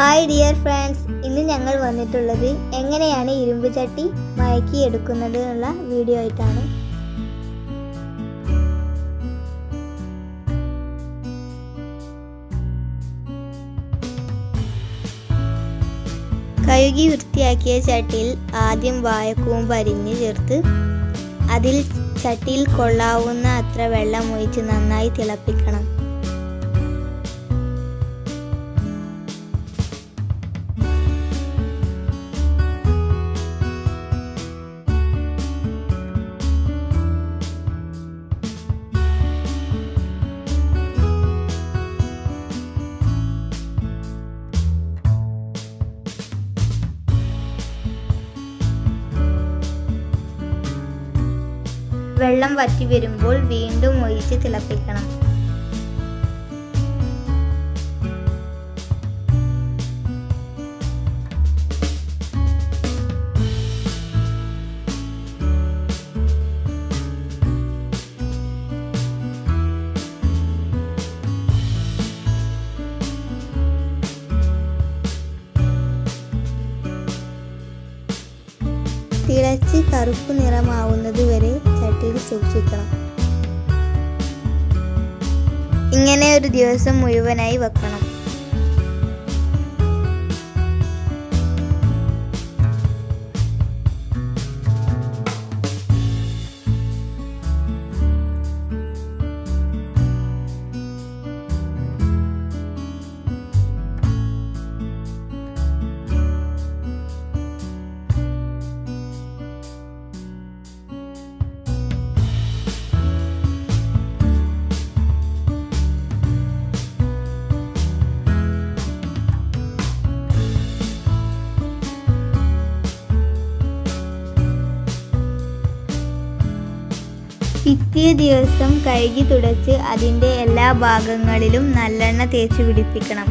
Hi dear friends ഇന്ന് ഞങ്ങൾ വന്നിട്ടുള്ളത് എങ്ങനെയാണ് ഇരുമ്പ് ചട്ടി മയക്കി എടുക്കുന്നത് എന്നുള്ള വീഡിയോ ആയിട്ടാണ് കഴുകി വൃത്തിയാക്കിയ ചട്ടിയിൽ ആദ്യം വാഴക്കൂമ്പ് അരിഞ്ഞ് ചേർത്ത് അതിൽ ചട്ടിയിൽ കൊള്ളാവുന്ന അത്ര വെള്ളം ഒഴിച്ച് നന്നായി തിളപ്പിക്കണം വെള്ളം വറ്റി വരുമ്പോൾ വീണ്ടും ഒഴിച്ച് തിളപ്പിക്കണം തിളച്ച് കറുപ്പ് നിറമാവുന്നത് വരെ ചട്ടിയിൽ സൂക്ഷിക്കണം ഇങ്ങനെ ഒരു ദിവസം മുഴുവനായി വെക്കണം പിറ്റേ ദിവസം കഴുകി തുടച്ച് അതിൻ്റെ എല്ലാ ഭാഗങ്ങളിലും നല്ലെണ്ണ തേച്ച് പിടിപ്പിക്കണം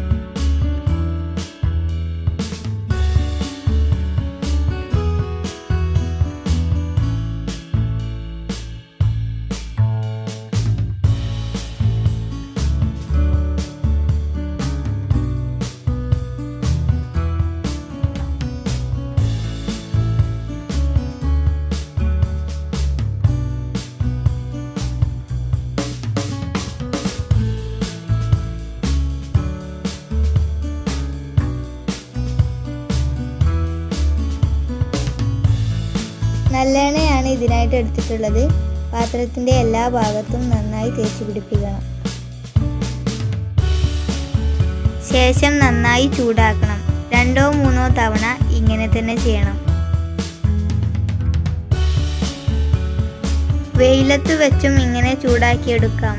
നല്ലെണ്ണയാണ് ഇതിനായിട്ട് എടുത്തിട്ടുള്ളത് പാത്രത്തിൻ്റെ എല്ലാ ഭാഗത്തും നന്നായി തേച്ച് പിടിപ്പിക്കണം ശേഷം നന്നായി ചൂടാക്കണം രണ്ടോ മൂന്നോ തവണ ഇങ്ങനെ തന്നെ ചെയ്യണം വെയിലത്ത് വെച്ചും ഇങ്ങനെ ചൂടാക്കിയെടുക്കാം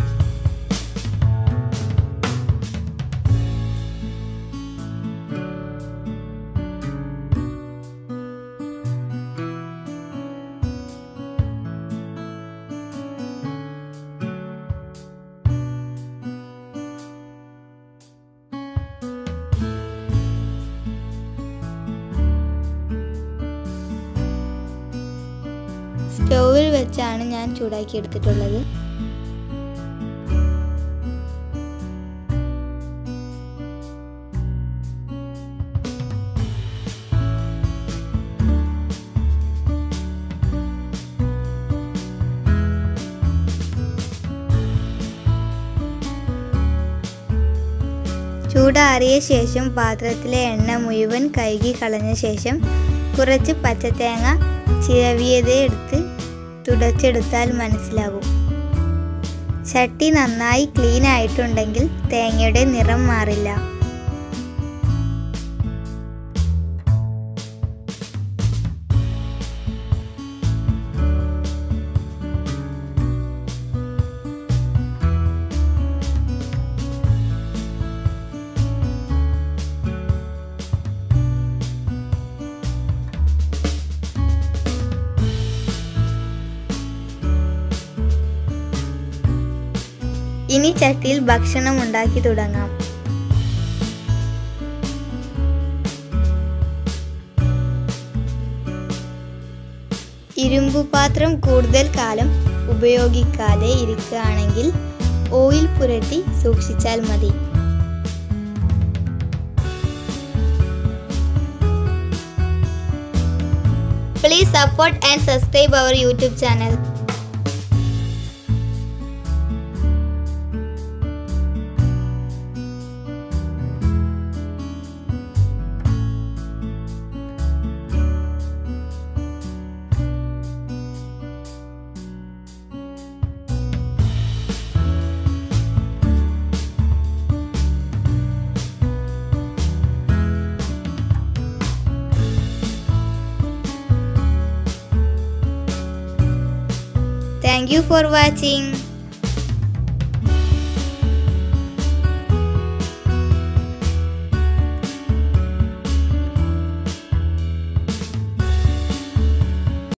സ്റ്റൗവിൽ വെച്ചാണ് ഞാൻ ചൂടാക്കി എടുത്തിട്ടുള്ളത് ചൂടാറിയ ശേഷം പാത്രത്തിലെ എണ്ണ മുഴുവൻ കഴുകി കളഞ്ഞ ശേഷം കുറച്ച് പച്ചത്തേങ്ങ ചിരവിയത് എടുത്ത് തുടച്ചെടുത്താൽ മനസ്സിലാകും ചട്ടി നന്നായി ക്ലീൻ ആയിട്ടുണ്ടെങ്കിൽ തേങ്ങയുടെ നിറം മാറില്ല ഇനി ചട്ടിയിൽ ഭക്ഷണം ഉണ്ടാക്കി തുടങ്ങാം ഇരുമ്പു പാത്രം കൂടുതൽ കാലം ഉപയോഗിക്കാതെ ഇരിക്കുകയാണെങ്കിൽ ഓയിൽ പുരട്ടി സൂക്ഷിച്ചാൽ മതി Please support and subscribe our YouTube channel. Thank you for watching.